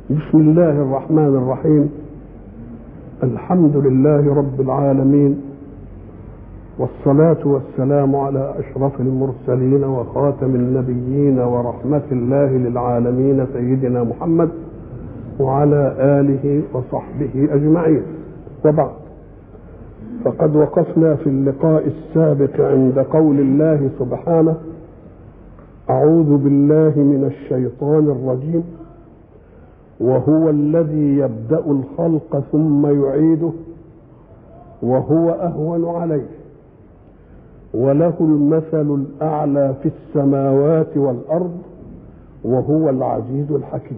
بسم الله الرحمن الرحيم الحمد لله رب العالمين والصلاة والسلام على أشرف المرسلين وخاتم النبيين ورحمة الله للعالمين سيدنا محمد وعلى آله وصحبه أجمعين وبعد فقد وقفنا في اللقاء السابق عند قول الله سبحانه أعوذ بالله من الشيطان الرجيم وهو الذي يبدأ الخلق ثم يعيده وهو أهون عليه وله المثل الأعلى في السماوات والأرض وهو العزيز الحكيم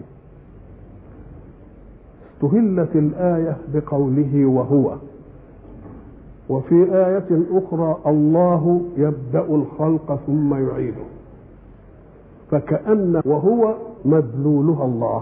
استهلت الآية بقوله وهو وفي آية أخرى الله يبدأ الخلق ثم يعيده فكأن وهو مدلولها الله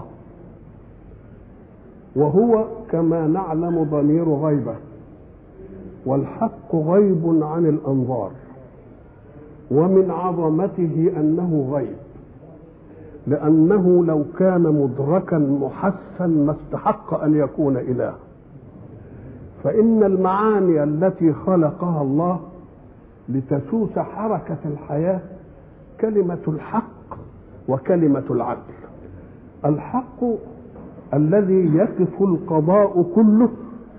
وهو كما نعلم ضمير غيبة والحق غيب عن الأنظار ومن عظمته أنه غيب لأنه لو كان مدركا محسا ما استحق أن يكون إله فإن المعاني التي خلقها الله لتسوس حركة الحياة كلمة الحق وكلمة العدل الحق الذي يقف القضاء كله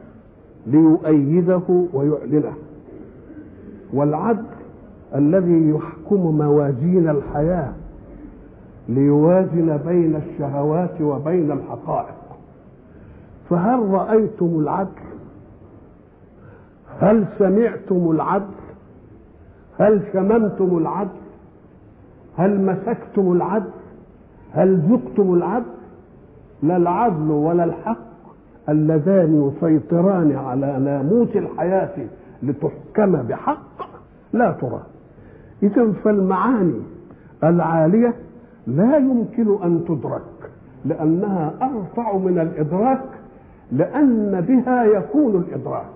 ليؤيده ويعلنه والعدل الذي يحكم موازين الحياه ليوازن بين الشهوات وبين الحقائق فهل رايتم العدل هل سمعتم العدل هل شممتم العدل هل مسكتم العدل هل ذقتم العدل لا العدل ولا الحق اللذان يسيطران على ناموس الحياة لتحكم بحق لا ترى إذا فالمعاني العالية لا يمكن أن تدرك لأنها أرفع من الإدراك لأن بها يكون الإدراك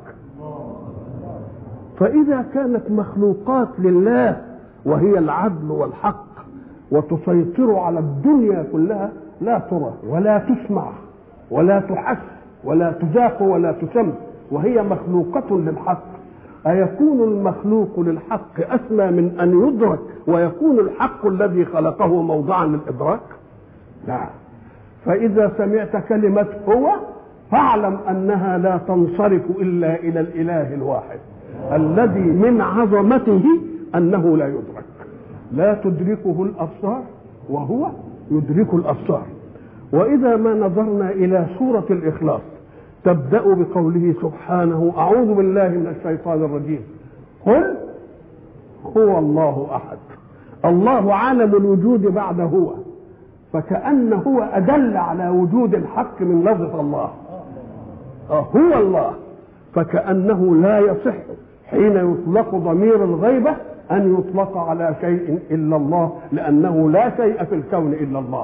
فإذا كانت مخلوقات لله وهي العدل والحق وتسيطر على الدنيا كلها لا ترى ولا تسمع ولا تحس ولا تذاق ولا تسم وهي مخلوقة للحق أيكون المخلوق للحق أسمى من أن يدرك ويكون الحق الذي خلقه موضعا للإدراك لا فإذا سمعت كلمة هو فاعلم أنها لا تنصرف إلا إلى الإله الواحد الذي من عظمته أنه لا يدرك لا تدركه الأبصار وهو يدرك الأبصار وإذا ما نظرنا إلى سورة الإخلاص تبدأ بقوله سبحانه أعوذ بالله من الشيطان الرجيم قل هو الله أحد الله عالم الوجود بعد هو فكأن هو أدل على وجود الحق من لفظ الله هو الله فكأنه لا يصح حين يطلق ضمير الغيبة أن يطلق على شيء إلا الله لأنه لا شيء في الكون إلا الله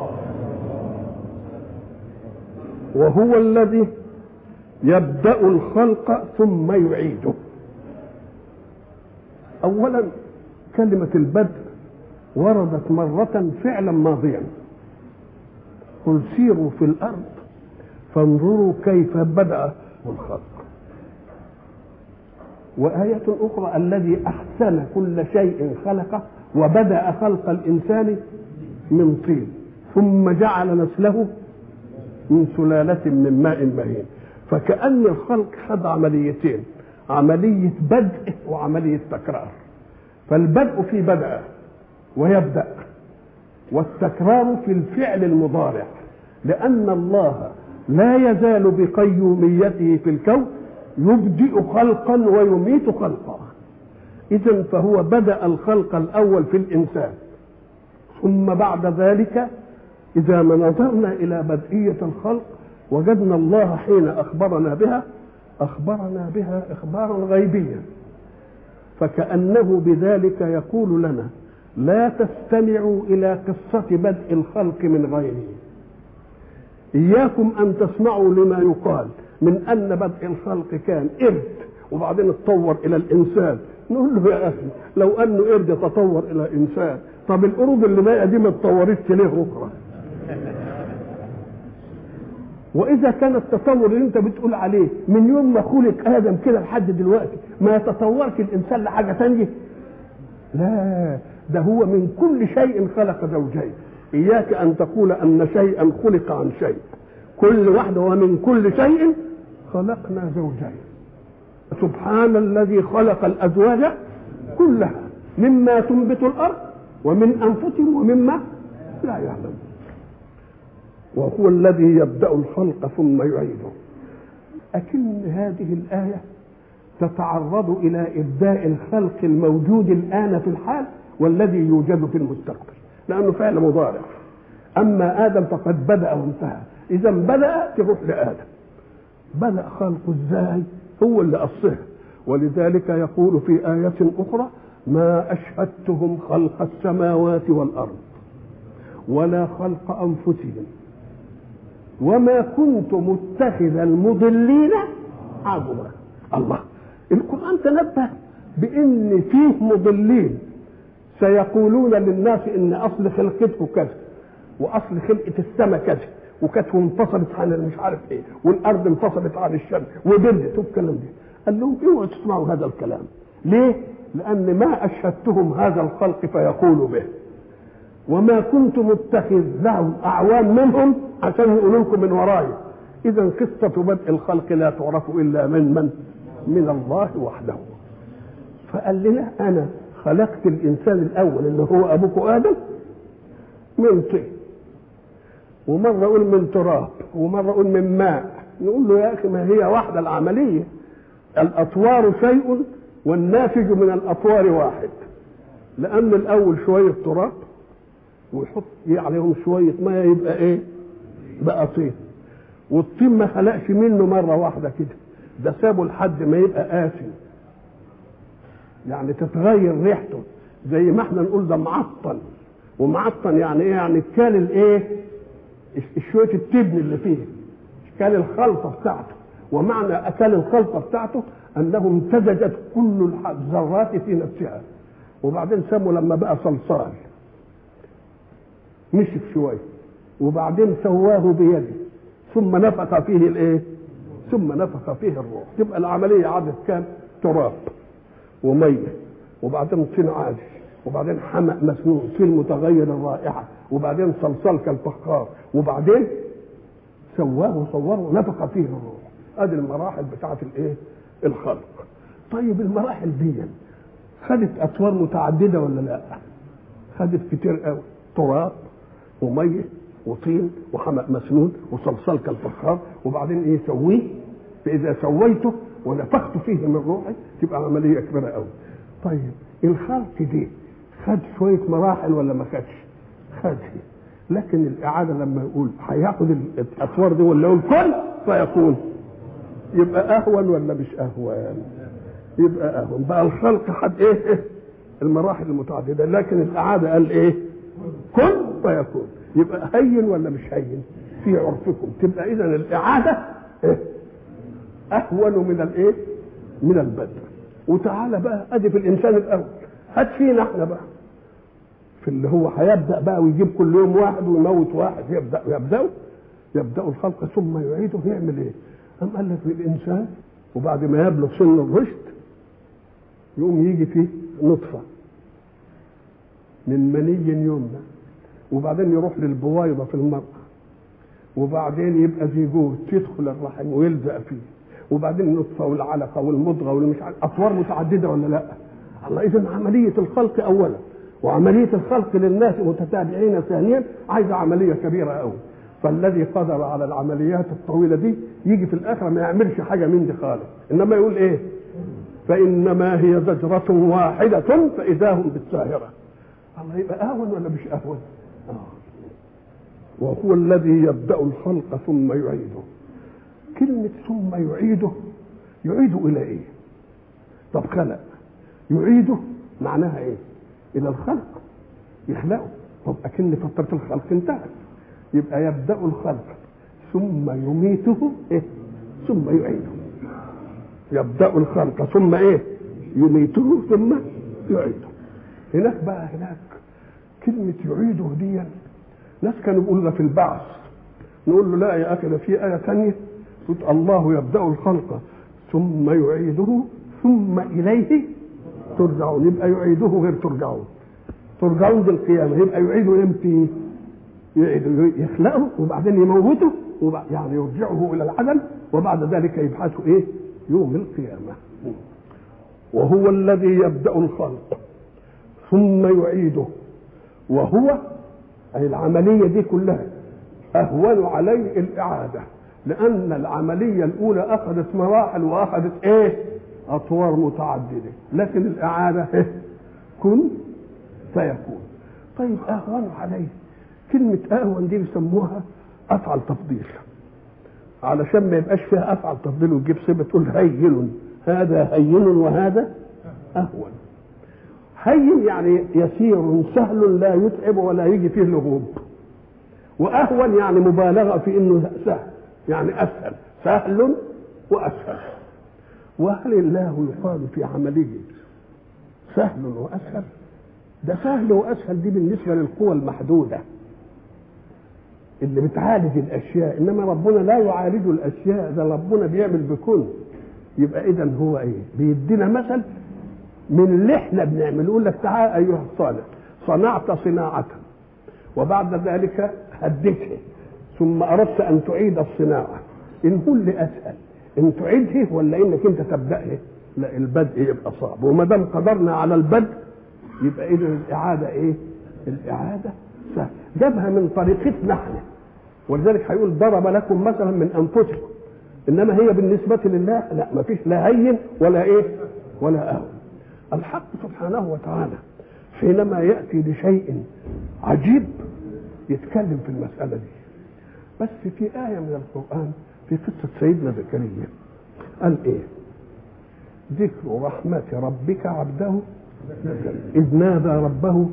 وهو الذي يبدأ الخلق ثم يعيده أولا كلمة البدء وردت مرة فعلا ماضيا قل سيروا في الأرض فانظروا كيف بدأ الخلق وآية أخرى الذي أحسن كل شيء خلقه وبدأ خلق الإنسان من طين ثم جعل نسله من سلالة من ماء مهين فكأن الخلق خد عمليتين عملية بدء وعملية تكرار فالبدء في بدأ ويبدأ والتكرار في الفعل المضارع لأن الله لا يزال بقيوميته في الكون يبدئ خلقا ويميت خلقا إذا فهو بدأ الخلق الأول في الإنسان ثم بعد ذلك إذا ما نظرنا إلى بدئية الخلق وجدنا الله حين أخبرنا بها أخبرنا بها إخبارا غيبيا فكأنه بذلك يقول لنا لا تستمعوا إلى قصة بدء الخلق من غيره إياكم أن تسمعوا لما يقال من أن بدء الخلق كان قرد وبعدين اتطور إلى الإنسان نقول له يا أخي لو أنه قرد تطور إلى إنسان طب القرود اللي باقية دي ما اتطورتش ليه أخرى واذا كان التطور اللي انت بتقول عليه من يوم ما خلق ادم كده لحد دلوقتي ما يتطورش الانسان لحاجه تانية لا ده هو من كل شيء خلق زوجين اياك ان تقول ان شيئا خلق عن شيء كل واحده ومن كل شيء خلقنا زوجين سبحان الذي خلق الازواج كلها مما تنبت الارض ومن انفسهم ومما لا يعلمون وهو الذي يبدا الخلق ثم يعيده اكن هذه الايه تتعرض الى ابداء الخلق الموجود الان في الحال والذي يوجد في المستقبل لانه فعل مضارع اما ادم فقد بدا وانتهى اذا بدا تروح لادم بدا خلقه ازاي هو اللي قصها ولذلك يقول في آية أخرى ما أشهدتهم خلق السماوات والأرض ولا خلق أنفسهم وما كنت متخذ المضلين عضدا الله القرآن تنبه بأن فيه مضلين سيقولون للناس إن أصل خلقته كذا وأصل خلقة السماء كذا وكانت انفصلت عن مش عارف ايه والارض انفصلت عن الشمس وبردت والكلام ده قال لهم اوعوا تسمعوا هذا الكلام ليه؟ لان ما اشهدتهم هذا الخلق فيقولوا به وما كنت متخذ لهم اعوان منهم عشان يقولوا لكم من وراي اذا قصه بدء الخلق لا تعرف الا من من من الله وحده فقال لنا انا خلقت الانسان الاول اللي هو ابوكم ادم من طين ومرة أقول من تراب ومرة أقول من ماء نقول له يا أخي ما هي واحدة العملية الأطوار شيء والناتج من الأطوار واحد لأن الأول شوية تراب ويحط عليهم شوية مية يبقى إيه؟ بقى طين والطين ما خلقش منه مرة واحدة كده ده سابه لحد ما يبقى قاسي يعني تتغير ريحته زي ما احنا نقول ده معطل ومعطل يعني ايه يعني كال الايه شويه التبن اللي فيه كان الخلطه بتاعته ومعنى اكل الخلطه بتاعته انه امتزجت كل الذرات في نفسها وبعدين سموا لما بقى صلصال مشي شويه وبعدين سواه بيده ثم نفخ فيه الايه ثم نفخ فيه الروح تبقى العمليه عدد كام تراب وميه وبعدين طين عادي وبعدين حمأ مسنون في المتغير الرائحة وبعدين صلصال كالفخار وبعدين سواه وصوره ونفخ فيه الروح ادي المراحل بتاعت الايه الخلق طيب المراحل دي خدت اطوار متعدده ولا لا خدت كتير قوي تراب وميه وطين وحمأ مسنون وصلصال كالفخار وبعدين ايه سويه فاذا سويته ونفخت فيه من روحي تبقى عمليه كبيره قوي طيب الخلق دي خد شويه مراحل ولا ما خدش؟ خد لكن الاعاده لما يقول هياخد الاطوار دي ولا يقول كل فيكون يبقى اهون ولا مش اهون؟ يبقى اهون بقى الخلق خد ايه؟ المراحل المتعدده لكن الاعاده قال ايه؟ كن فيكون يبقى هين ولا مش هين؟ في عرفكم تبقى اذا الاعاده إيه؟ اهون من الايه؟ من البدء وتعالى بقى ادي في الانسان الاول هات فينا احنا بقى في اللي هو هيبدا بقى ويجيب كل يوم واحد ويموت واحد يبدا يبداوا يبداوا الخلق ثم يعيدوا يعمل ايه؟ قام قال لك الانسان وبعد ما يبلغ سن الرشد يقوم يجي فيه نطفه من مني يمنى وبعدين يروح للبويضه في المراه وبعدين يبقى زيجوت يدخل الرحم ويلزق فيه وبعدين النطفه والعلقه والمضغه والمش عارف اطوار متعدده ولا لا؟ الله اذا عمليه الخلق اولا وعمليه الخلق للناس متتابعين ثانيا عايزه عمليه كبيره قوي فالذي قدر على العمليات الطويله دي يجي في الاخره ما يعملش حاجه من دي خالص انما يقول ايه؟ فانما هي زجره واحده فاذا هم بالساهره الله يبقى اهون ولا مش اهون؟ آه. وهو الذي يبدا الخلق ثم يعيده كلمة ثم يعيده يعيده إلى إيه؟ طب خلق يعيده معناها إيه؟ إلى الخلق يخلقه طب أكن فترة الخلق انتهت يبقى يبدأ الخلق ثم يميته إيه؟ ثم يعيده يبدأ الخلق ثم إيه؟ يميته ثم يعيده هناك بقى هناك كلمة يعيده دي ناس كانوا بيقولوا في البعث نقول له لا يا اخي ده في ايه ثانيه تقول الله يبدا الخلق ثم يعيده ثم اليه ترجعون يبقى يعيده غير ترجعون ترجعون دي القيامه يبقى يعيده امتى؟ يعيده يخلقه وبعدين يموته وبعد يعني يرجعه الى العدم وبعد ذلك يبحثه ايه؟ يوم القيامه وهو الذي يبدا الخلق ثم يعيده وهو أي العملية دي كلها أهون عليه الإعادة لأن العملية الأولى أخذت مراحل وأخذت إيه؟ أطوار متعددة لكن الإعادة إيه؟ كن فيكون طيب أهون عليه كلمة أهون دي بيسموها أفعل تفضيل علشان ما يبقاش فيها أفعل تفضيل وتجيب صفة تقول هين هذا هين وهذا أهون هين يعني يسير سهل لا يتعب ولا يجي فيه لغوب واهون يعني مبالغه في انه سهل يعني اسهل سهل واسهل وهل الله يقال في عمله سهل واسهل ده سهل واسهل دي بالنسبه للقوى المحدوده اللي بتعالج الاشياء انما ربنا لا يعالج الاشياء ده ربنا بيعمل بكل يبقى اذا هو ايه بيدينا مثل من اللي احنا بنعمله يقول لك تعال ايها الصالح صنعت صناعه وبعد ذلك هديتها ثم اردت ان تعيد الصناعه ان هو اللي اسهل ان تعيدها ولا انك انت تبداها لا البدء يبقى صعب وما دام قدرنا على البدء يبقى اذا الاعاده ايه الاعاده سهل جابها من طريقتنا احنا ولذلك هيقول ضرب لكم مثلا من انفسكم انما هي بالنسبه لله لا ما فيش لا هين ولا ايه ولا اهون الحق سبحانه وتعالى حينما ياتي لشيء عجيب يتكلم في المساله دي بس في ايه من القران في قصه سيدنا زكريا قال ايه ذكر رحمة ربك عبده إذ نادى ربه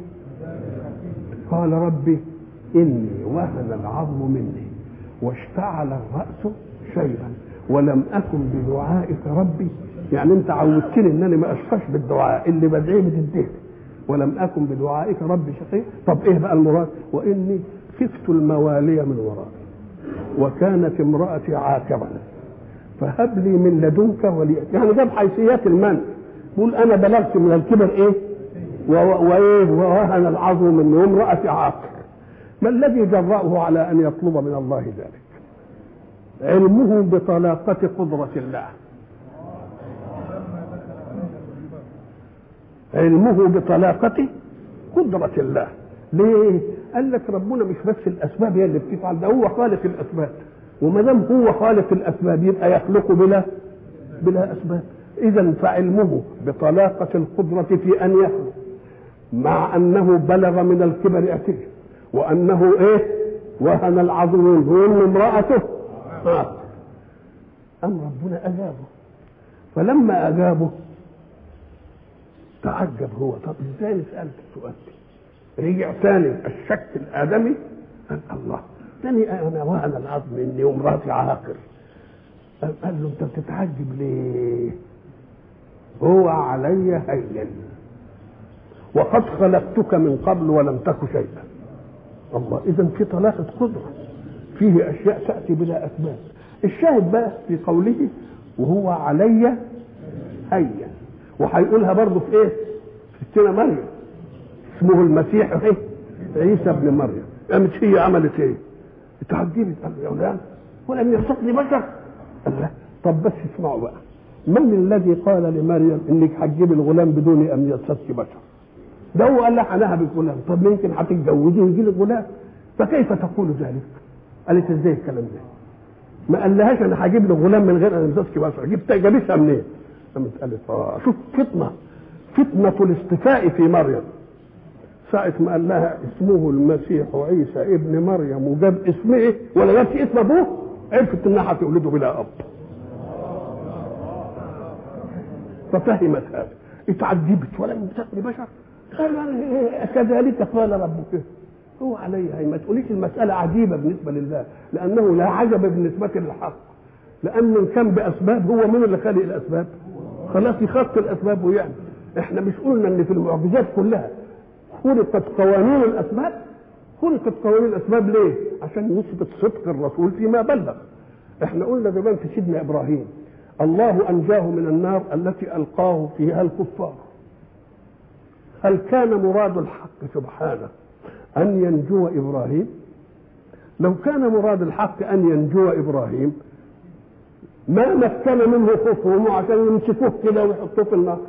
قال ربي إني وهن العظم مني واشتعل الرأس شيبا ولم أكن بدعائك ربي يعني أنت عودتني إن أنا ما أشقاش بالدعاء اللي بدعيه بتديه ولم أكن بدعائك ربي شقي طب إيه بقى المراد وإني خفت الموالي من ورائي وكانت امرأتي عاقرا فهب لي من لدنك وليا يعني جاب حيثيات المن يقول انا بلغت من الكبر ايه وايه ووهن العظم مني وامرأتي عاقر ما الذي جرأه على ان يطلب من الله ذلك علمه بطلاقة قدرة الله علمه بطلاقة قدرة الله ليه؟ قال لك ربنا مش بس الاسباب هي اللي بتفعل ده هو خالق الاسباب وما دام هو خالق الاسباب يبقى يخلق بلا بلا اسباب اذا فعلمه بطلاقه القدره في ان يخلق مع انه بلغ من الكبر اتيه وانه ايه وهن العظم وان امراته آه. ام ربنا اجابه فلما اجابه تعجب هو طب ازاي سالت السؤال ده رجع ثاني الشك الادمي قال الله تاني انا وهن العظم اني ومراتي عاقر قال له انت بتتعجب ليه هو علي هين وقد خلقتك من قبل ولم تك شيئا الله اذا في طلاقه قدره فيه اشياء تاتي بلا اسباب الشاهد بقى في قوله وهو علي هين وهيقولها برضه في ايه في ستنا مريم اسمه المسيح ايه عيسى ابن مريم قامت هي عملت ايه اتعجبت قال يا ولاد ولم يرزقني بشر قال لا طب بس اسمعوا بقى من الذي قال لمريم انك هتجيب الغلام بدون ان يرزقك بشر ده هو قال لها انا بالغلام طب يمكن هتتجوزي ويجي لك غلام فكيف تقول ذلك قالت ازاي الكلام ده ما قالهاش انا هجيب لك غلام من غير ان يمسسك بشر جبت جابتها منين قامت قالت اه شوف فتنه فتنه الاصطفاء في مريم ساعة ما قال لها اسمه المسيح عيسى ابن مريم وجاب اسمه ايه ولا جابش اسم ابوه عرفت انها هتولده بلا اب ففهمت هذا اتعجبت ولم يمسكني بشر قال كذلك قال ربك هو علي هي ما تقوليش المسألة عجيبة بالنسبة لله لأنه لا عجب بالنسبة للحق لأن إن كان بأسباب هو من اللي خالق الأسباب خلاص يخط الأسباب ويعمل احنا مش قلنا ان في المعجزات كلها خلقت قوانين الاسباب خلقت قوانين الاسباب ليه عشان يثبت صدق الرسول فيما بلغ احنا قلنا زمان في سيدنا ابراهيم الله انجاه من النار التي القاه فيها الكفار هل كان مراد الحق سبحانه ان ينجو ابراهيم لو كان مراد الحق ان ينجو ابراهيم ما مكن منه خصوم عشان يمسكوه كده ويحطوه في النار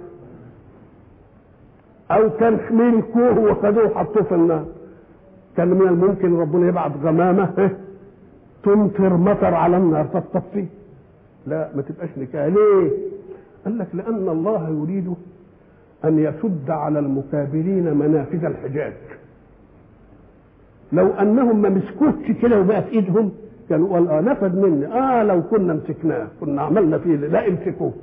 او كان ملكوه وخدوه وحطوه في النار كان من الممكن ربنا يبعث غمامه تمطر مطر على النار فتطفيه لا ما تبقاش نكايه ليه قال لك لان الله يريد ان يسد على المكابرين منافذ الحجاج لو انهم ما مسكوش كده وبقى في ايدهم كانوا قال اه نفد مني اه لو كنا مسكناه كنا عملنا فيه لا امسكوه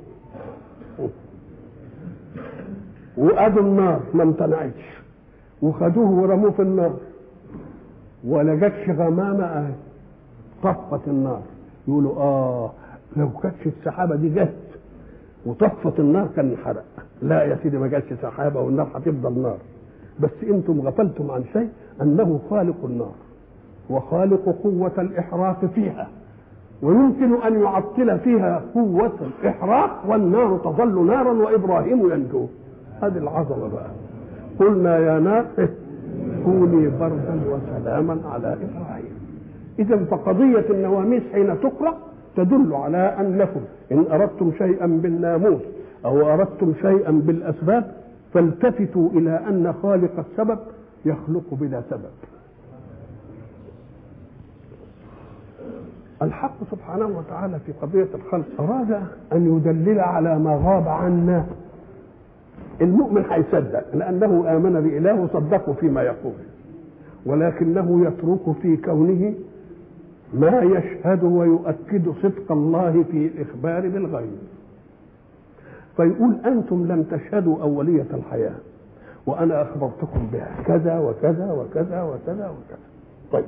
وادوا النار ما امتنعتش وخدوه ورموه في النار ولا جاتش غمامه اهي طفت النار يقولوا اه لو كانتش السحابه دي جت وطفت النار كان انحرق لا يا سيدي ما جاتش سحابه والنار هتفضل نار بس انتم غفلتم عن شيء انه خالق النار وخالق قوه الاحراق فيها ويمكن ان يعطل فيها قوه الاحراق والنار تظل نارا وابراهيم ينجو هذه العظمه بقى قلنا يا نار كوني بردا وسلاما على ابراهيم اذا فقضيه النواميس حين تقرا تدل على انكم ان اردتم شيئا بالناموس او اردتم شيئا بالاسباب فالتفتوا الى ان خالق السبب يخلق بلا سبب الحق سبحانه وتعالى في قضية الخلق أراد أن يدلل على ما غاب عنا المؤمن هيصدق لأنه آمن بإله وصدقه فيما يقول ولكنه يترك في كونه ما يشهد ويؤكد صدق الله في الإخبار بالغيب فيقول أنتم لم تشهدوا أولية الحياة وأنا أخبرتكم بها كذا وكذا وكذا وكذا وكذا طيب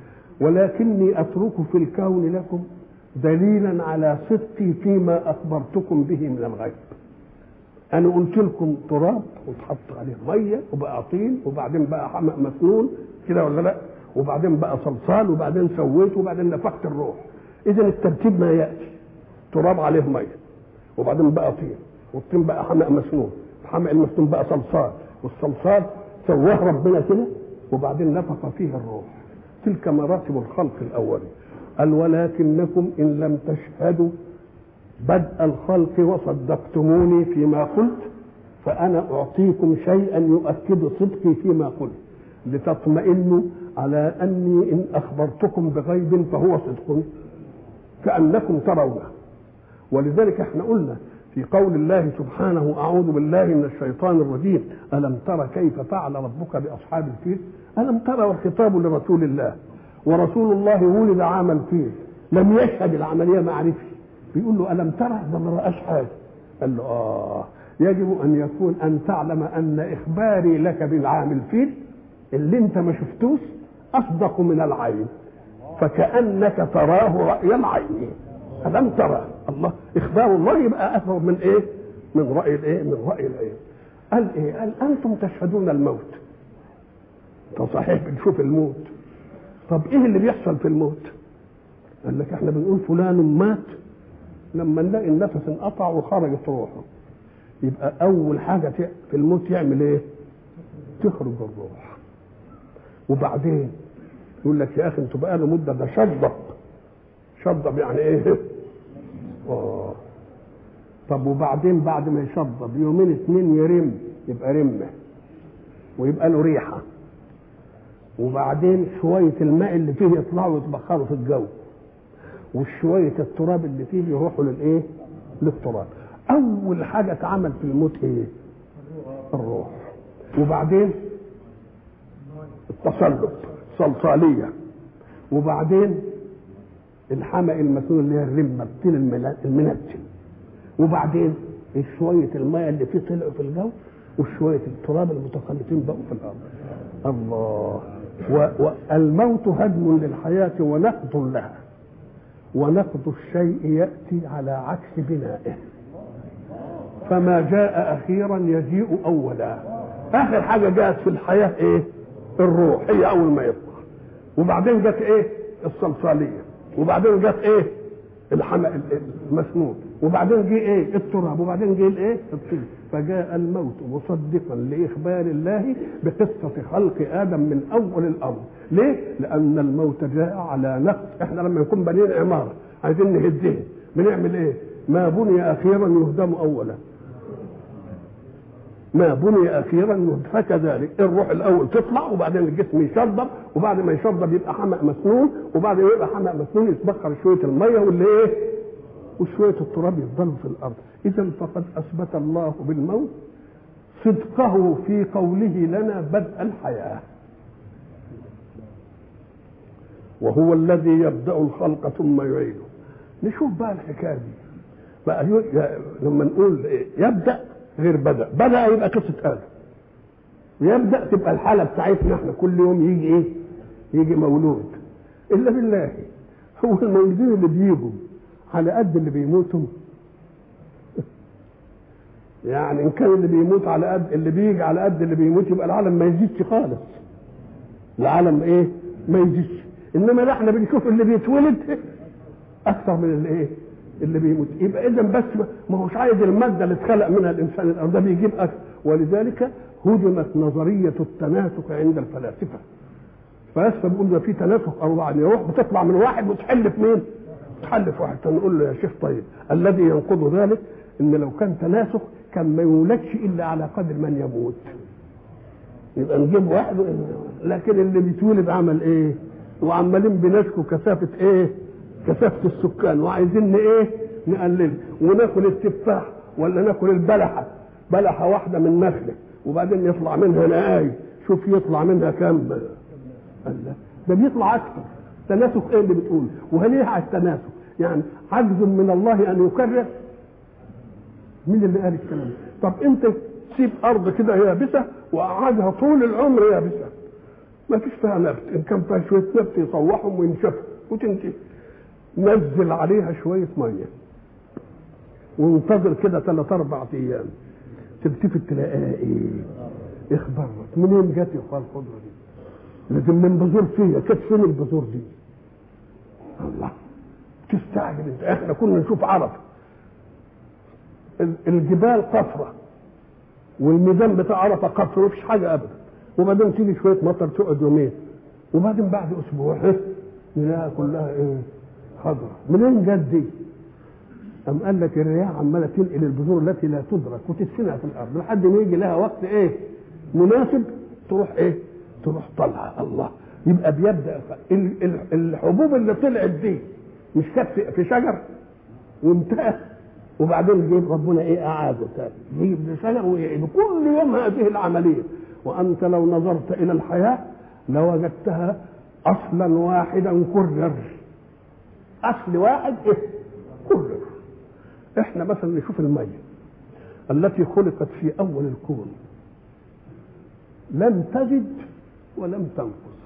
ولكني أترك في الكون لكم دليلا على صدقي فيما أخبرتكم به من الغيب أنا قلت لكم تراب وتحط عليه مية وبقى طين وبعدين بقى حمأ مسنون كده ولا لا وبعدين بقى صلصال وبعدين سويته وبعدين نفخت الروح إذا الترتيب ما يأتي تراب عليه مية وبعدين بقى طين والطين بقى حمأ مسنون الحمأ المسنون بقى صلصال والصلصال سواه ربنا كده وبعدين نفخ فيه الروح تلك مراتب الخلق الأولي قال ولكنكم إن لم تشهدوا بدء الخلق وصدقتموني فيما قلت فأنا أعطيكم شيئا يؤكد صدقي فيما قلت لتطمئنوا على أني إن أخبرتكم بغيب فهو صدق كأنكم ترونه ولذلك احنا قلنا في قول الله سبحانه أعوذ بالله من الشيطان الرجيم ألم تر كيف فعل ربك بأصحاب الفيل ألم ترى والخطاب لرسول الله ورسول الله ولد عام الفيل لم يشهد العملية معرفي بيقول له ألم ترى ده ما رأش حاجة قال له آه يجب أن يكون أن تعلم أن إخباري لك بالعام الفيل اللي أنت ما شفتوش أصدق من العين فكأنك تراه رأي العين ألم ترى الله إخبار الله يبقى أثر من إيه؟ من رأي الإيه؟ من رأي العين قال إيه؟ قال أنتم تشهدون الموت طب صحيح بنشوف الموت طب ايه اللي بيحصل في الموت قال لك احنا بنقول فلان مات لما نلاقي النفس انقطع وخرجت روحه يبقى اول حاجه في الموت يعمل ايه تخرج الروح وبعدين يقول لك يا اخي انتوا بقى له مده ده شضب شضب يعني ايه اه طب وبعدين بعد ما يشضب يومين اتنين يرم يبقى رمه ويبقى له ريحه وبعدين شوية الماء اللي فيه يطلعوا يتبخروا في الجو وشوية التراب اللي فيه يروحوا للايه؟ للتراب. أول حاجة اتعمل في الموت ايه؟ الروح. وبعدين التصلب صلصالية وبعدين الحمأ المسنون اللي هي الرمة الطين المنتن وبعدين شوية الماء اللي فيه طلعوا في الجو وشوية التراب المتخلطين بقوا في الأرض. الله والموت هدم للحياة ونقض لها ونقض الشيء يأتي على عكس بنائه فما جاء أخيرا يجيء أولا آخر حاجة جاءت في الحياة إيه الروح هي أول ما يطلع وبعدين جت ايه الصلصاليه وبعدين جت ايه الحمى المسنون وبعدين جه ايه التراب وبعدين جه الايه الطين فجاء الموت مصدقا لاخبار الله بقصه خلق ادم من اول الامر ليه لان الموت جاء على نقص احنا لما نكون بنين عماره عايزين نهدها بنعمل ايه ما بني اخيرا يهدم اولا ما بني اخيرا فكذلك الروح الاول تطلع وبعدين الجسم يشرب وبعد ما يشرب يبقى حمأ مسنون وبعد ما يبقى حمأ مسنون يتبخر شويه الميه واللي ايه وشويه التراب يفضلوا في الارض اذا فقد اثبت الله بالموت صدقه في قوله لنا بدء الحياه وهو الذي يبدا الخلق ثم يعيده نشوف بقى الحكايه دي بقى لما نقول يبدا غير بدا بدا يبقى قصه ادم يبدا تبقى الحاله بتاعتنا احنا كل يوم يجي ايه يجي مولود الا بالله هو المولودين اللي بيجوا على قد اللي بيموتوا يعني ان كان اللي بيموت على قد اللي بيجي على قد اللي بيموت يبقى العالم ما يزيدش خالص العالم ايه ما يزيدش انما لا احنا بنشوف اللي بيتولد اكثر من اللي ايه اللي بيموت يبقى اذا بس ما هوش عايز الماده اللي اتخلق منها الانسان الارض ده بيجيب اكثر ولذلك هدمت نظريه التناسخ عند الفلاسفه الفلاسفه بيقولوا ده في تناسخ اربعه يعني روح بتطلع من واحد وتحل في مين؟ تحل في واحد نقول له يا شيخ طيب الذي ينقض ذلك ان لو كان تناسخ كان ما يولدش الا على قدر من يموت يبقى نجيب واحد لكن اللي بيتولد عمل ايه؟ وعمالين بنشكو كثافه ايه؟ كثافه السكان وعايزين ايه؟ نقلل وناكل التفاح ولا ناكل البلحه بلحه واحده من نخله وبعدين يطلع منها نقاي شوف يطلع منها كام الله ده بيطلع اكثر تناسخ ايه اللي بتقول وهل ايه على التناسخ يعني عجز من الله ان يكرر مين اللي قال الكلام ده طب انت تسيب ارض كده يابسه وقعدها طول العمر يابسه ما فيش فيها نبت ان كان فيها شويه نبت يصوحهم وينشفوا وتنتهي نزل عليها شويه ميه وانتظر كده ثلاث اربع ايام تلتفت تلاقيها ايه اخبرت منين جت يا الخضره دي لازم من بذور فيها كانت فين البذور دي الله تستعجب انت احنا كنا نشوف عرفه الجبال قفره والميزان بتاع عرفه قفر مفيش حاجه ابدا وبعدين تيجي شويه مطر تقعد يومين وبعدين بعد اسبوع نلاقيها كلها ايه خضراء منين جت دي؟ أم قال لك الرياح عمالة تنقل البذور التي لا تدرك وتدفنها في الأرض لحد ما يجي لها وقت إيه؟ مناسب تروح إيه؟ تروح طالعة الله يبقى بيبدأ الحبوب اللي طلعت دي مش كانت في شجر وانتهى وبعدين جيب ربنا ايه اعاده تاني يجيب شجر ويعيد كل يوم هذه العمليه وانت لو نظرت الى الحياه لوجدتها اصلا واحدا كرر اصل واحد ايه كرر احنا مثلا نشوف الميه التي خلقت في اول الكون لم تزد ولم تنقص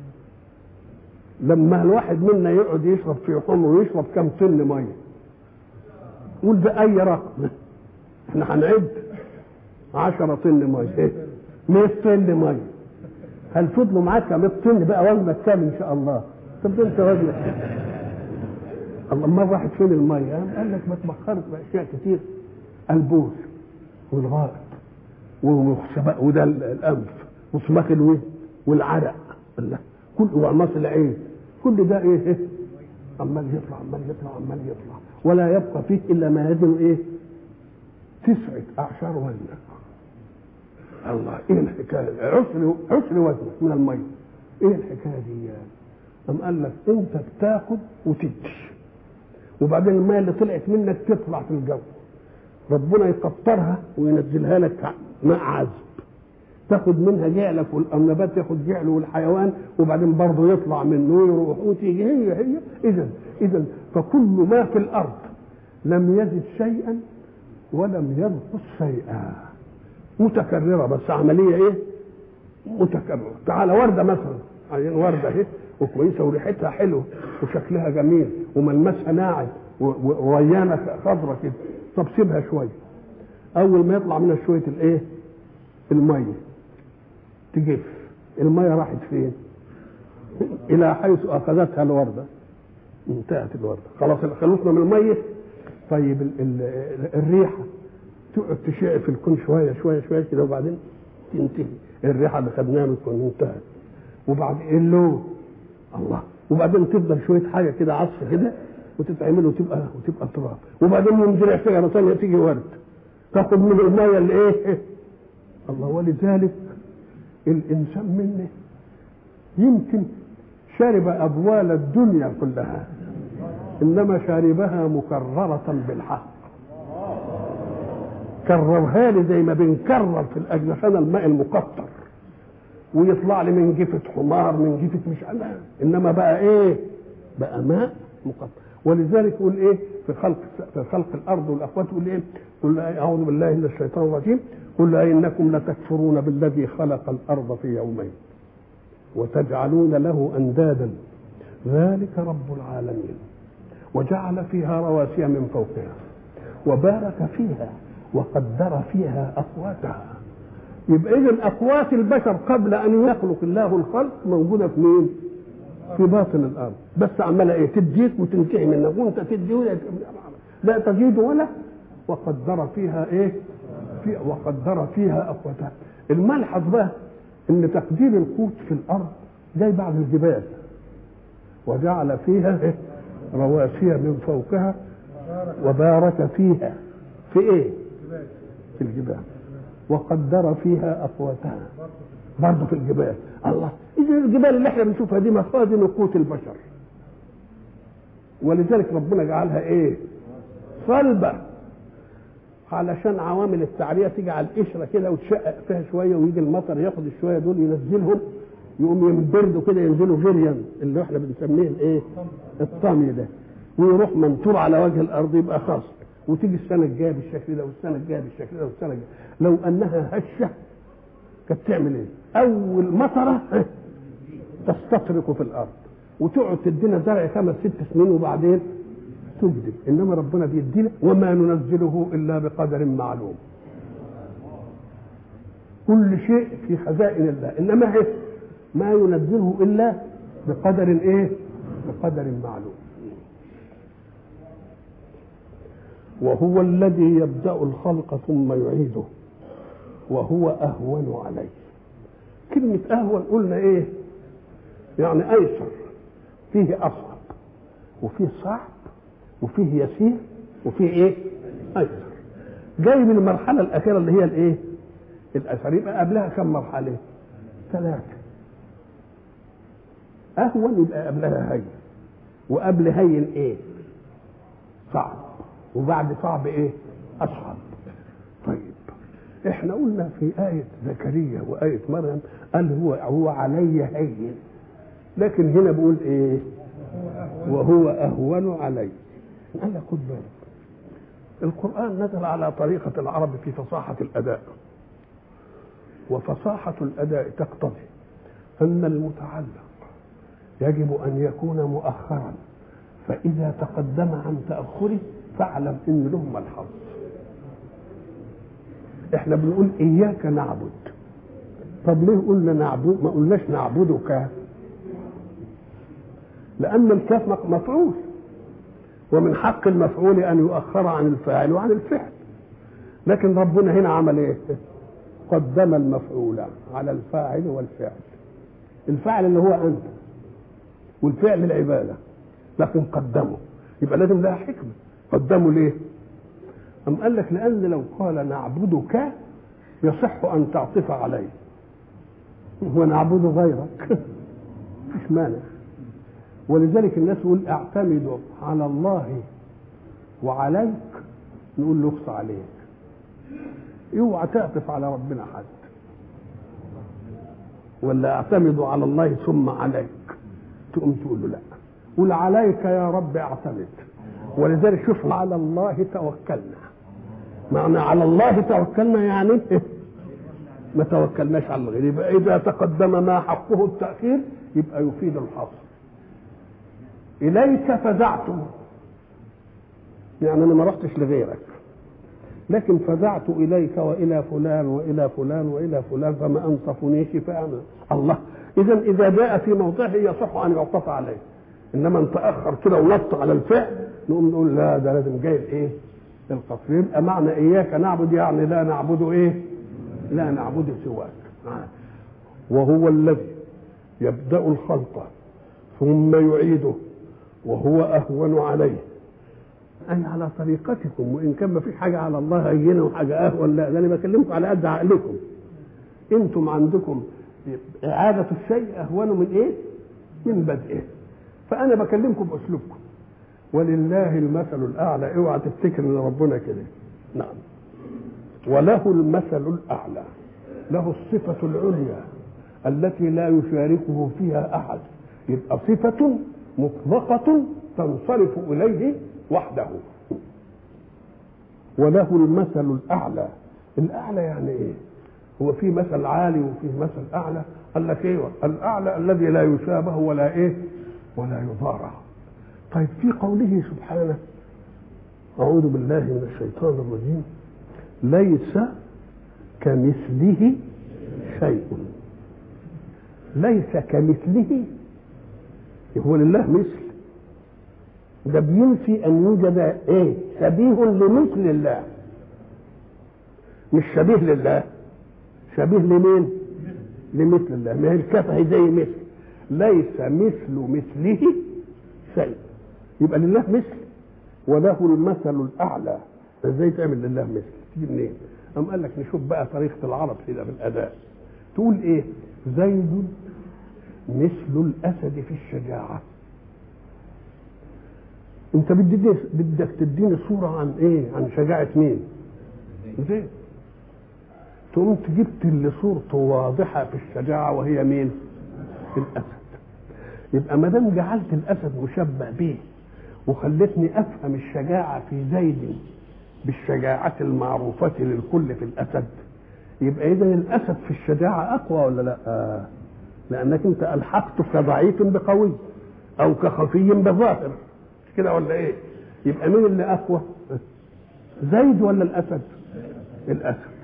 لما الواحد منا يقعد يشرب في حمر ويشرب كم طن ميه قول بأي رقم احنا هنعد 10 طن ميه 100 طن ميه هل فضلوا معاك 100 طن بقى وزنك كام ان شاء الله طب انت وزنك الله ما راحت فين الميه قال لك ما اتبخرت باشياء كتير البول والغائط وده الانف وصماخ الوجه والعرق الله كل وعماص العين كل ده ايه, إيه؟ عمال يطلع عمال يطلع عمال يطلع ولا يبقى فيه الا ما يزن ايه تسعة اعشار وزنك الله ايه الحكايه عسر عسر وزنك من الميه ايه الحكايه دي قام قال لك انت بتاخد وتدي وبعدين الميه اللي طلعت منك تطلع في الجو ربنا يكترها وينزلها لك ماء عذب تاخد منها جعلك والنبات ياخد جعله والحيوان وبعدين برضه يطلع منه ويروح وتيجي هي هي اذا اذا فكل ما في الارض لم يزد شيئا ولم ينقص شيئا متكرره بس عمليه ايه؟ متكرره تعال ورده مثلا عايزين ورده اهي وكويسه وريحتها حلوه وشكلها جميل وملمسها ناعم وريانه خضره كده طب سيبها شويه اول ما يطلع منها شويه الايه؟ الميه تجف الميه راحت فين الى حيث اخذتها الورده انتهت الورده خلاص خلصنا من الميه طيب ال ال الريحه تقعد تشع في الكون شويه شويه شويه كده وبعدين تنتهي الريحه اللي خدناها من الكون انتهت وبعدين اللون الله وبعدين تفضل شويه حاجه كده عصف كده وتتعمل وتبقى وتبقى تراب وبعدين ينزرع شجره ثانيه تيجي ورد تاخد من الميه اللي ايه الله ولذلك الانسان منه يمكن شرب ابوال الدنيا كلها انما شاربها مكرره بالحق كررها لي زي ما بنكرر في الاجنحه الماء المقطر ويطلع لي من جفة حمار من جفة مش عارف انما بقى ايه بقى ماء مقطر ولذلك يقول ايه في خلق في خلق الارض والاقوات يقول ايه قل اعوذ بالله من الشيطان الرجيم قل انكم لتكفرون بالذي خلق الارض في يومين وتجعلون له اندادا ذلك رب العالمين وجعل فيها رواسي من فوقها وبارك فيها وقدر فيها اقواتها يبقى اذا اقوات البشر قبل ان يخلق الله الخلق موجوده في مين؟ في باطن الارض بس عماله ايه تديك وتنتهي منك وانت تدي ولا لا تزيد ولا وقدر فيها ايه؟ في وقدر فيها اقواتها الملحظ بقى ان تقدير القوت في الارض جاي بعد الجبال وجعل فيها إيه؟ رواسي من فوقها وبارك فيها في ايه؟ في الجبال وقدر فيها اقواتها برضه في الجبال الله اذا الجبال اللي احنا بنشوفها دي مخازن قوت البشر ولذلك ربنا جعلها ايه صلبه علشان عوامل التعريه تيجي على القشره كده وتشقق فيها شويه ويجي المطر ياخد الشويه دول ينزلهم يقوم ينبردوا كده ينزلوا غريا اللي احنا بنسميه الايه الطامي ده ويروح منطور على وجه الارض يبقى خاص وتيجي السنه الجايه بالشكل ده والسنه الجايه بالشكل ده والسنه الجايه لو انها هشه كانت تعمل ايه؟ اول مطره تستطرق في الارض وتقعد تدينا زرع خمس ست سنين وبعدين تجدب انما ربنا بيدينا وما ننزله الا بقدر معلوم كل شيء في خزائن الله انما إيه؟ ما ينزله الا بقدر ايه بقدر معلوم وهو الذي يبدا الخلق ثم يعيده وهو اهون عليه كلمه اهون قلنا ايه يعني ايسر فيه اصعب وفيه صعب وفيه يسير وفيه ايه ايسر جاي من المرحله الاخيره اللي هي الايه الايسر يبقى قبلها كم مرحله ثلاثه اهون يبقى قبلها هين وقبل هين ايه صعب وبعد صعب ايه اصعب طيب احنا قلنا في آية زكريا وآية مريم قال هو هو علي هين لكن هنا بيقول ايه وهو اهون علي قال لك خد بالك القرآن نزل على طريقة العرب في فصاحة الأداء وفصاحة الأداء تقتضي أن المتعلق يجب أن يكون مؤخرا فإذا تقدم عن تأخره فاعلم ان له ملحظ احنا بنقول اياك نعبد طب ليه قلنا نعبد ما قلناش نعبدك لان الكاف مفعول ومن حق المفعول ان يؤخر عن الفاعل وعن الفعل لكن ربنا هنا عمل ايه قدم المفعول على الفاعل والفعل الفاعل اللي هو انت والفعل العباده لكن قدمه يبقى لازم لها حكمه قدموا ليه؟ أم قال لك لأن لو قال نعبدك يصح أن تعطف عليه ونعبد غيرك مفيش مانع ولذلك الناس يقول اعتمد على الله وعليك نقول له اخص عليك اوعى تعطف على ربنا حد ولا اعتمد على الله ثم عليك تقوم تقول له لا قول عليك يا رب اعتمد ولذلك شوف على الله توكلنا معنى على الله توكلنا يعني ما توكلناش على الغير يبقى اذا تقدم ما حقه التاخير يبقى يفيد الحصر اليك فزعت يعني انا ما رحتش لغيرك لكن فزعت اليك والى فلان والى فلان والى فلان فما انصفنيش فانا الله اذا اذا جاء في موضعه يصح ان يعطف عليه انما ان تاخر كده ونط على الفعل نقوم نقول لا ده لازم جاي الايه القصر يبقى معنى اياك نعبد يعني لا نعبد ايه لا نعبد سواك وهو الذي يبدا الخلق ثم يعيده وهو اهون عليه اي على طريقتكم وان كان ما فيش حاجه على الله هينه وحاجه اهون لا ده انا بكلمكم على قد عقلكم انتم عندكم اعاده الشيء اهون من ايه من بدئه فانا بكلمكم باسلوبكم ولله المثل الاعلى اوعى تفتكر ان ربنا كده نعم وله المثل الاعلى له الصفه العليا التي لا يشاركه فيها احد يبقى صفه مطلقه تنصرف اليه وحده وله المثل الاعلى الاعلى يعني ايه هو في مثل عالي وفي مثل اعلى قال لك ايه الاعلى الذي لا يشابه ولا ايه ولا يضارع طيب في قوله سبحانه اعوذ بالله من الشيطان الرجيم ليس كمثله شيء ليس كمثله هو لله مثل ده بينفي ان يوجد ايه شبيه لمثل الله مش شبيه لله شبيه لمين لمثل الله ما هي الكفه زي مثل ليس مثل مثله شيء يبقى لله مثل وله المثل الاعلى ازاي تعمل لله مثل تيجي منين قام قال لك نشوف بقى طريقه العرب كده في الاداء تقول ايه زيد مثل الاسد في الشجاعه انت بدك بدك تديني صوره عن ايه عن شجاعه مين زيد تقوم جبت اللي صورته واضحه في الشجاعه وهي مين الاسد يبقى ما دام جعلت الاسد مشبه به وخلتني افهم الشجاعه في زيد بالشجاعه المعروفه للكل في الاسد يبقى اذا الاسد في الشجاعه اقوى ولا لا آه. لانك انت الحقته كضعيف بقوي او كخفي بظاهر مش كده ولا ايه يبقى مين اللي اقوى زيد ولا الاسد الاسد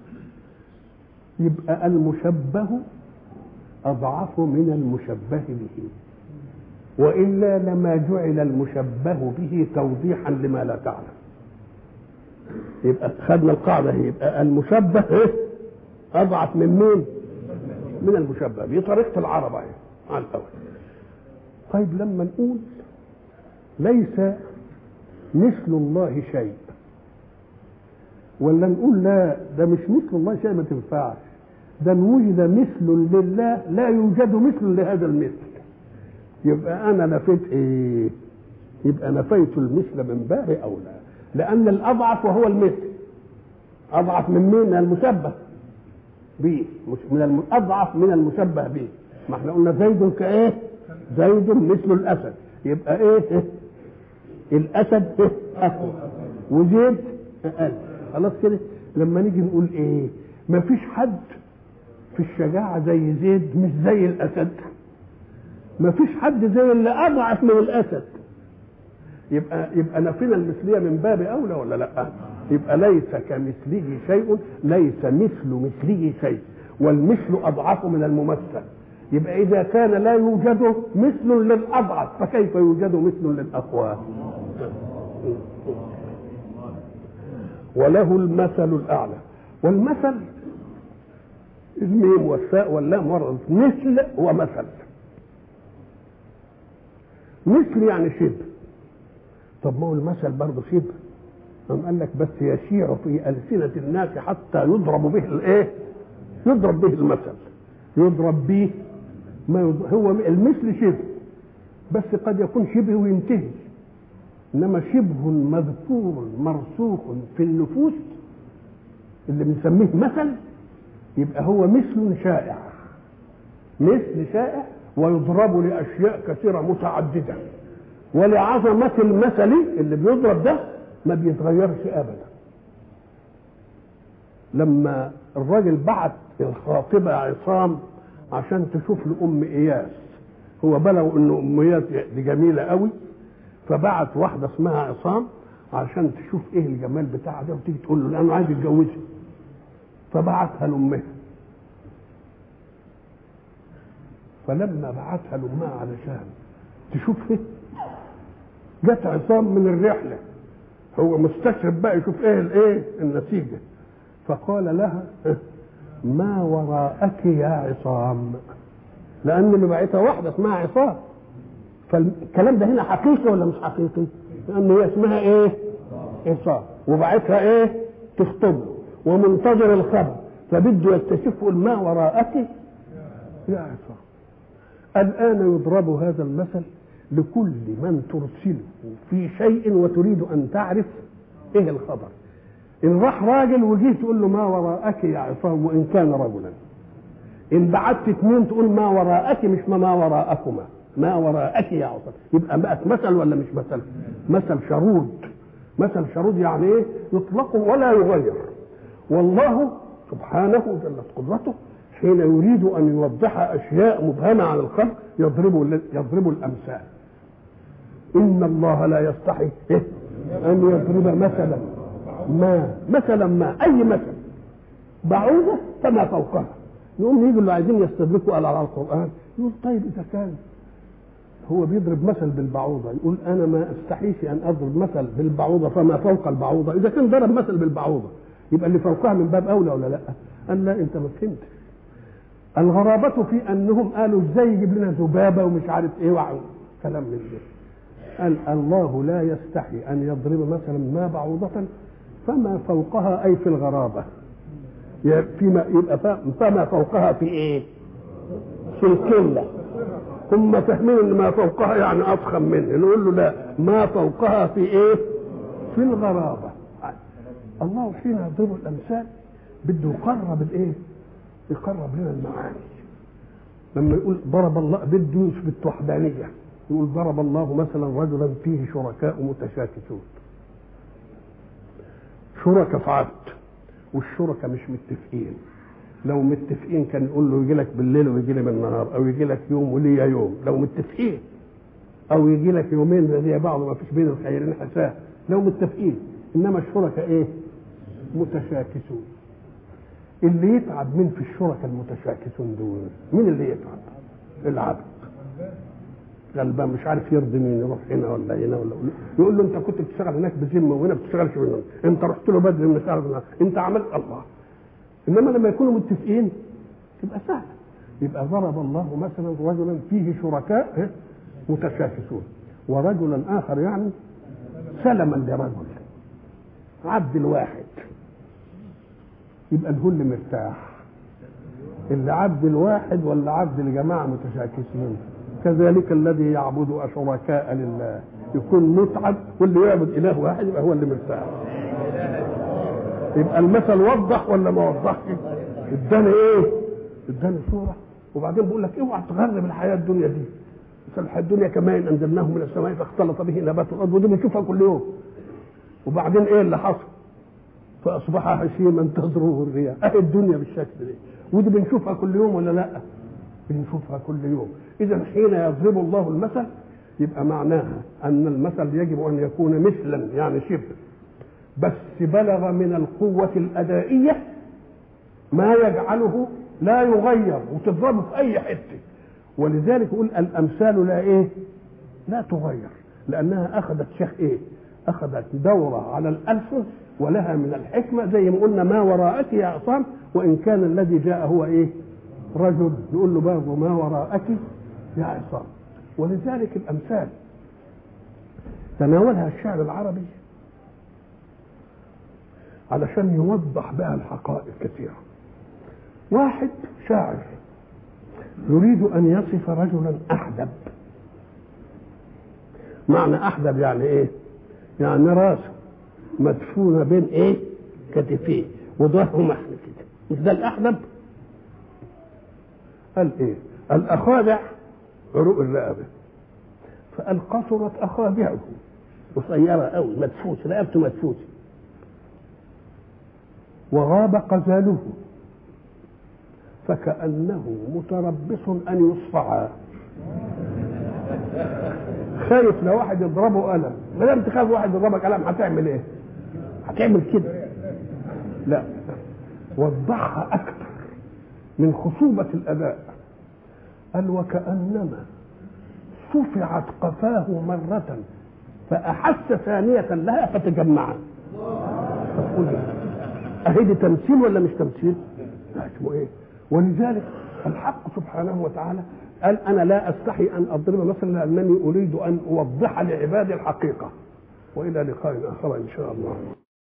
يبقى المشبه اضعف من المشبه به والا لما جعل المشبه به توضيحا لما لا تعلم يبقى خدنا القاعده هي يبقى المشبه ايه اضعف من مين من المشبه دي طريقه العرب اهي على الاول طيب لما نقول ليس مثل الله شيء ولا نقول لا ده مش مثل الله شيء ما تنفعش ده ان وجد مثل لله لا يوجد مثل لهذا المثل يبقى انا نفيت ايه يبقى نفيت المثل من باب اولى لان الاضعف وهو المثل اضعف من مين من المشبه به من الم... اضعف من المشبه به ما احنا قلنا زيد كايه زيد مثل الاسد يبقى ايه, إيه؟ الاسد إيه؟ اقوى وزيد اقل خلاص كده لما نيجي نقول ايه ما فيش حد في الشجاعة زي زيد مش زي الأسد ما فيش حد زي اللي أضعف من الأسد يبقى يبقى نفينا المثلية من باب أولى ولا لا؟ يبقى ليس كمثله شيء ليس مثل مثله شيء والمثل أضعف من الممثل يبقى إذا كان لا يوجد مثل للأضعف فكيف يوجد مثل للأقوى؟ وله المثل الأعلى والمثل الميم والساء واللام ورد مثل ومثل مثل يعني شبه طب ما هو المثل برضه شبه قام قال لك بس يشيع في ألسنة الناس حتى يضرب به الايه؟ يضرب به المثل يضرب به ما يضرب هو المثل شبه بس قد يكون شبه وينتهي انما شبه مذكور مرسوخ في النفوس اللي بنسميه مثل يبقى هو مثل شائع مثل شائع ويضرب لاشياء كثيره متعدده ولعظمه المثل اللي بيضرب ده ما بيتغيرش ابدا لما الراجل بعت الخاطبه عصام عشان تشوف له ام اياس هو بلغ ان ام اياس دي جميله قوي فبعت واحده اسمها عصام عشان تشوف ايه الجمال بتاعها ده وتيجي تقول له لانه عايز يتجوزها فبعتها لامها فلما بعتها لامها علشان تشوف ايه جت عصام من الرحله هو مستشرف بقى يشوف ايه الايه النتيجه فقال لها ما وراءك يا عصام لان اللي بعتها واحده اسمها عصام فالكلام ده هنا حقيقي ولا مش حقيقي؟ لان هي اسمها ايه؟ عصام وبعتها ايه؟ تخطب ومنتظر الخبر فبده يكتشف يقول ما وراءك يا عصام الآن يضرب هذا المثل لكل من ترسله في شيء وتريد أن تعرف إيه الخبر إن راح راجل وجيه تقول له ما وراءك يا عصام وإن كان رجلا إن بعت اثنين تقول ما وراءك مش ما, ما وراءكما ما وراءك يا عصام يبقى بقت مثل ولا مش مثل مثل شرود مثل شرود يعني ايه يطلق ولا يغير والله سبحانه جلت قدرته حين يريد ان يوضح اشياء مبهمه عن الخلق يضرب يضرب الامثال ان الله لا يستحي إيه؟ ان يضرب مثلا ما مثلا ما اي مثل بعوضه فما فوقها يقوم يجوا اللي عايزين يستدركوا على القران يقول طيب اذا كان هو بيضرب مثل بالبعوضة يقول أنا ما أستحيش أن أضرب مثل بالبعوضة فما فوق البعوضة إذا كان ضرب مثل بالبعوضة يبقى اللي فوقها من باب أولى ولا لا قال لا أنت ما فهمتش الغرابة في أنهم قالوا إزاي يجيب لنا ذبابة ومش عارف إيه وعن كلام من ده قال الله لا يستحي أن يضرب مثلا ما بعوضة فما فوقها أي في الغرابة فيما يبقى فما فوقها في إيه؟ في القلة هم فاهمين ان ما فوقها يعني اضخم منه نقول له لا ما فوقها في ايه في الغرابه الله حين يضرب الامثال بده يقرب الايه يقرب لنا المعاني لما يقول ضرب الله بده يثبت وحدانيه يقول ضرب الله مثلا رجلا فيه شركاء متشاكسون شركاء في عبد والشركاء مش متفقين لو متفقين كان يقول له يجي لك بالليل ويجي لي بالنهار او يجي لك يوم وليا يوم لو متفقين او يجي لك يومين زي بعض ما فيش بين الخيرين حساب لو متفقين انما الشركاء ايه متشاكسون اللي يتعب مين في الشركاء المتشاكسون دول مين اللي يتعب العبد غلبان مش عارف يرضي مين يروح هنا ولا هنا ولا يقول له انت كنت بتشتغل هناك بذمه وهنا بتشتغلش بذمه انت رحت له بدري من الشهر انت عملت الله انما لما يكونوا متفقين تبقى سهله يبقى ضرب الله مثلا رجلا فيه شركاء متشاكسون ورجلا اخر يعني سلما لرجل عبد الواحد يبقى الكل مرتاح اللي عبد الواحد ولا عبد لجماعه متشاكسين كذلك الذي يعبد شركاء لله يكون متعب واللي يعبد اله واحد يبقى هو اللي مرتاح يبقى المثل وضح ولا ما وضحش اداني ايه اداني صوره وبعدين بيقول لك اوعى تغرب الحياه الدنيا دي الحياه الدنيا كما إن انزلناه من السماء فاختلط به نبات الارض ودي بنشوفها كل يوم وبعدين ايه اللي حصل فاصبح هشيما تذروه الرياح اهي الدنيا بالشكل ده ودي بنشوفها كل يوم ولا لا بنشوفها كل يوم اذا حين يضرب الله المثل يبقى معناها ان المثل يجب ان يكون مثلا يعني شبه بس بلغ من القوة الأدائية ما يجعله لا يغير وتضربه في أي حتة ولذلك يقول الأمثال لا إيه؟ لا تغير لأنها أخذت شيخ إيه؟ أخذت دورة على الألسن ولها من الحكمة زي ما قلنا ما وراءك يا عصام وإن كان الذي جاء هو إيه؟ رجل يقول له برضه ما وراءك يا عصام ولذلك الأمثال تناولها الشعر العربي علشان يوضح بها الحقائق كثيرة واحد شاعر يريد أن يصف رجلا أحدب معنى أحدب يعني إيه يعني راسه مدفونة بين إيه كتفيه وظهره محن كده مش ده الأحدب قال إيه الأخاذع عروق الرقبة فقال قصرت أخاذعه قصيرة قوي مدفوس رقبته مدفوسة وغاب قزاله فكأنه متربص أن يصفع خايف لو واحد يضربه قلم ما دام تخاف واحد يضربك قلم هتعمل ايه؟ هتعمل كده لا وضحها أكثر من خصوبة الأداء قال وكأنما صفعت قفاه مرة فأحس ثانية لها فتجمعا تقول أهي دي تمثيل ولا مش تمثيل؟ لا اسمه إيه؟ ولذلك الحق سبحانه وتعالى قال أنا لا أستحي أن أضرب مثلا لأنني أريد أن أوضح لعبادي الحقيقة وإلى لقاء آخر إن شاء الله